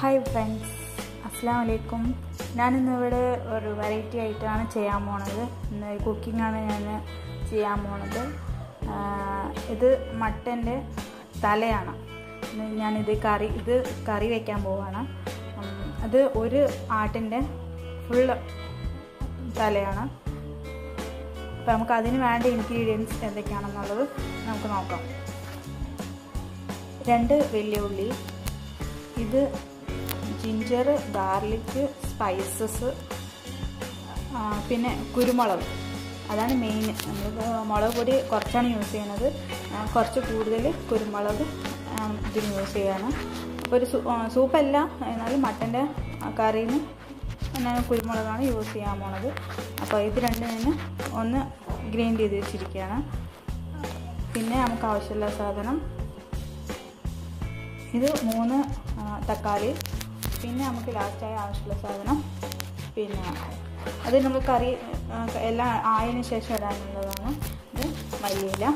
hi friends അസ്സാം വലൈക്കും ഞാനിന്നിവിടെ ഒരു വെറൈറ്റി ആയിട്ടാണ് ചെയ്യാൻ പോണത് ഇന്ന് കുക്കിങ്ങാണ് ഞാൻ ചെയ്യാൻ പോണത് ആ, ഇത് മട്ടൻ്റെ തലയാണ് ഇന്ന് ഞാനിത് കറി ഇത് കറി വയ്ക്കാൻ പോവാണ് ഉം, അത് ഒരു ആട്ടിൻ്റെ ഫുള്ള് തലയാണ് അപ്പോൾ നമുക്ക് അതിന് വേണ്ട ഇൻഗ്രീഡിയൻസ് എന്തൊക്കെയാണെന്നുള്ളത് നമുക്ക് നോക്കാം രണ്ട് വലിയ ഉള്ളി ഇത് ജിഞ്ചർ ഗാർലിക് സ്പൈസസ് പിന്നെ കുരുമുളക് അതാണ് മെയിൻ നമ്മൾ മുളക് പൊടി കുറച്ചാണ് യൂസ് ചെയ്യണത് ആ, കുറച്ച് കൂടുതൽ കുരുമുളക് ആ, ഇതിന് യൂസ് ചെയ്യാണ് അപ്പോൾ ഒരു സൂ- ആ, സൂപ്പല്ല എന്നാലും മട്ടൻ്റെ കറിയിൽ ഞാൻ കുരുമുളകാണ് യൂസ് ചെയ്യാൻ പോണത് അപ്പോൾ ഇത് രണ്ടും ഞാൻ ഒന്ന് ഗ്രൈൻഡ് ചെയ്ത് വെച്ചിരിക്കുകയാണ് പിന്നെ നമുക്ക് ആവശ്യമുള്ള സാധനം ഇത് മൂന്ന് ആ, തക്കാളി പിന്നെ നമുക്ക് ലാസ്റ്റായി ആവശ്യമുള്ള സാധനം പിന്നെ അത് നമ്മൾ കറി ആ, എല്ലാം ആയതിനു ശേഷം ഇടാനുള്ളതാണ് ഇത് മല്ലിയില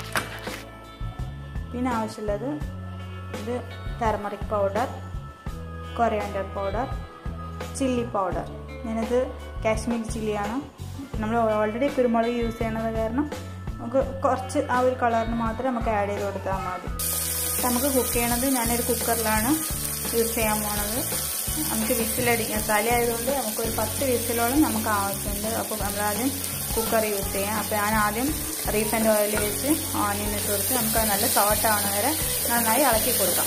പിന്നെ ആവശ്യമുള്ളത് ഇത് turmeric powder coriander powder chilli powder ഞാനത് കാശ്മീരി ചില്ലിയാണ് നമ്മൾ ഓൾറെഡി കുരുമുളക് യൂസ് ചെയ്യണത് കാരണം നമുക്ക് കുറച്ച് ആ ഒരു കളറിന് മാത്രം നമുക്ക് ആഡ് ചെയ്ത് കൊടുത്താൽ മതി നമുക്ക് കുക്ക് ചെയ്യണത് ഞാനൊരു കുക്കറിലാണ് യൂസ് ചെയ്യാൻ പോണത് നമുക്ക് വിസിലടിക്കാൻ തല ആയതുകൊണ്ട് നമുക്കൊരു പത്ത് വിസിലോളം നമുക്ക് ആവശ്യമുണ്ട് അപ്പോൾ നമ്മളാദ്യം കുക്കർ യൂസ് ചെയ്യാം അപ്പോൾ ഞാൻ ആദ്യം റീഫൈൻഡ് ഓയിൽ വെച്ച് ഓണിയൻ ഇട്ട് കൊടുത്ത് നമുക്ക് അത് നല്ല സോട്ട് ആവണ വരെ നന്നായി ഇളക്കി കൊടുക്കാം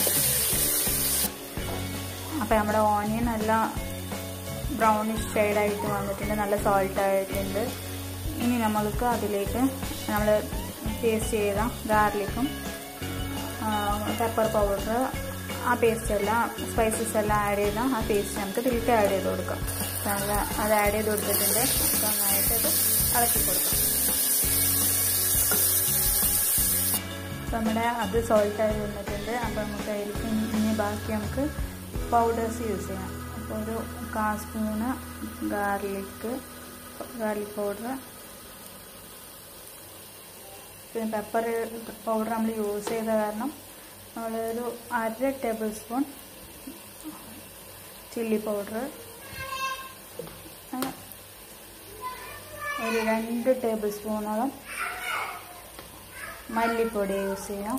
അപ്പോൾ നമ്മുടെ ഓണിയൻ നല്ല ബ്രൗണിഷ് ഷെയ്ഡായിട്ട് വന്നിട്ടുണ്ട് നല്ല സോൾട്ട് ആയിട്ടുണ്ട് ഇനി നമ്മൾക്ക് അതിലേക്ക് നമ്മൾ പേസ്റ്റ് ചെയ്ത ഗാർലിക്കും പെപ്പർ പൗഡർ ആ പേസ്റ്റ് എല്ലാം സ്പൈസസ് എല്ലാം ആഡ് ചെയ്ത ആ പേസ്റ്റ് നമുക്ക് തിരിച്ച് ആഡ് ചെയ്ത് കൊടുക്കാം നല്ല അത് ആഡ് ചെയ്ത് കൊടുത്തിട്ടുണ്ട് നമുക്ക് നന്നായിട്ട് അത് ഇളക്കി കൊടുക്കാം അപ്പോൾ നമ്മുടെ അത് സോൾട്ട് ആയി വന്നിട്ടുണ്ട് അപ്പോൾ നമുക്ക് അതിലേക്ക് ഇനി ബാക്കി നമുക്ക് പൗഡേഴ്സ് യൂസ് ചെയ്യാം അപ്പോൾ ഒരു കാ സ്പൂണ് ഗാർലിക്ക് ഗാർലിക് പൗഡർ പിന്നെ പെപ്പർ പൗഡർ നമ്മൾ യൂസ് ചെയ്ത കാരണം നമ്മളൊരു അര ടേബിൾ സ്പൂൺ ചില്ലി പൗഡർ ഒരു രണ്ട് ടേബിൾ സ്പൂണോളം മല്ലിപ്പൊടി യൂസ് ചെയ്യാം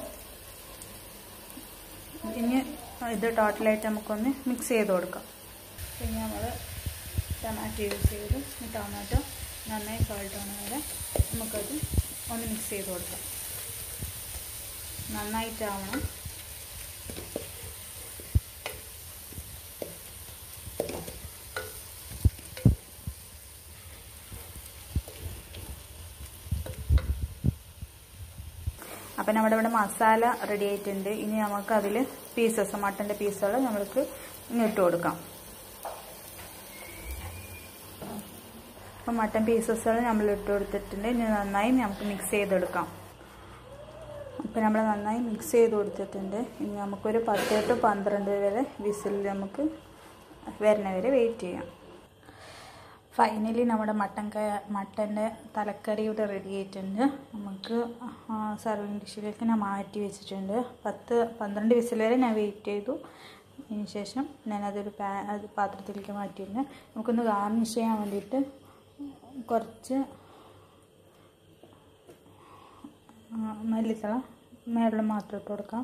ഇനി ഇത് ടോട്ടലായിട്ട് നമുക്കൊന്ന് മിക്സ് ചെയ്ത് കൊടുക്കാം പിന്നെ നമ്മൾ ടൊമാറ്റോ യൂസ് ചെയ്ത് ഈ ടൊമാറ്റോ നന്നായി സോൾട്ട് ആവുന്ന വരെ നമുക്കത് ഒന്ന് മിക്സ് ചെയ്ത് കൊടുക്കാം നന്നായിട്ടാവണം അപ്പം നമ്മുടെ ഇവിടെ മസാല റെഡി ആയിട്ടുണ്ട് ഇനി നമുക്ക് അതിൽ പീസസ് മട്ടൻ്റെ പീസുകൾ നമ്മൾക്ക് ഇനി ഇട്ട് കൊടുക്കാം അപ്പം മട്ടൻ പീസസുകൾ നമ്മൾ ഇട്ട് കൊടുത്തിട്ടുണ്ട് ഇനി നന്നായി നമുക്ക് മിക്സ് ചെയ്തെടുക്കാം അപ്പം നമ്മൾ നന്നായി മിക്സ് ചെയ്ത് കൊടുത്തിട്ടുണ്ട് ഇനി നമുക്കൊരു പത്ത് ടു പന്ത്രണ്ട് വരെ വിസിൽ നമുക്ക് വരുന്ന വരെ വെയിറ്റ് ചെയ്യാം ഫൈനലി നമ്മുടെ മട്ടൻ ക മട്ടൻ്റെ തലക്കറി ഇവിടെ റെഡി ആയിട്ടുണ്ട് നമുക്ക് സർവിങ് ഡിഷിലേക്ക് ഞാൻ മാറ്റി വെച്ചിട്ടുണ്ട് പത്ത് പന്ത്രണ്ട് വിസിൽ വരെ ഞാൻ വെയിറ്റ് ചെയ്തു അതിന് ശേഷം ഞാനതൊരു പാ അത് പാത്രത്തിലേക്ക് മാറ്റിയിട്ടുണ്ട് നമുക്കൊന്ന് ഗാർണിഷ് ചെയ്യാൻ വേണ്ടിയിട്ട് കുറച്ച് മല്ലിത്തള മേളിൽ മാത്രം ഇട്ട് കൊടുക്കാം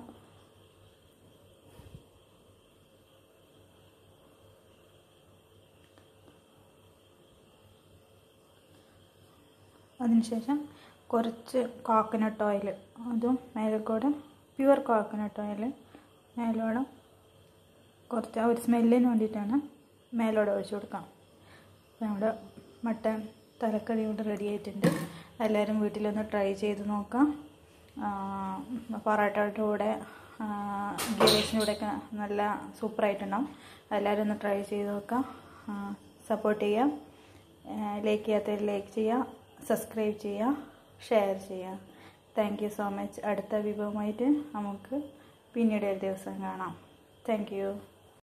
അതിനുശേഷം കുറച്ച് കോക്കനട്ട് ഓയിൽ അതും മേലെക്കൂടെ പ്യുവർ കോക്കനട്ട് ഓയിൽ മേലോടെ കുറച്ച് ആ ഒരു സ്മെല്ലിന് വേണ്ടിയിട്ടാണ് മേലോടെ ഒഴിച്ചു കൊടുക്കാം അപ്പോൾ നമ്മുടെ മട്ടൻ തലക്കറി ഇവിടെ റെഡി ആയിട്ടുണ്ട് എല്ലാവരും വീട്ടിലൊന്ന് ട്രൈ ചെയ്ത് നോക്കാം പൊറോട്ടയുടെ കൂടെ ഗീ റൈസിൻ്റെ കൂടെയൊക്കെ നല്ല സൂപ്പറായിട്ടുണ്ടാവും എല്ലാവരും ഒന്ന് ട്രൈ ചെയ്ത് നോക്കാം സപ്പോർട്ട് ചെയ്യാം ലൈക്ക് ചെയ്യാത്തവർ ലൈക്ക് ചെയ്യുക സബ്സ്ക്രൈബ് ചെയ്യുക ഷെയർ ചെയ്യുക താങ്ക് യു സോ മച്ച് അടുത്ത വിഭവമായിട്ട് നമുക്ക് പിന്നീട് ഒരു ദിവസം കാണാം താങ്ക് യു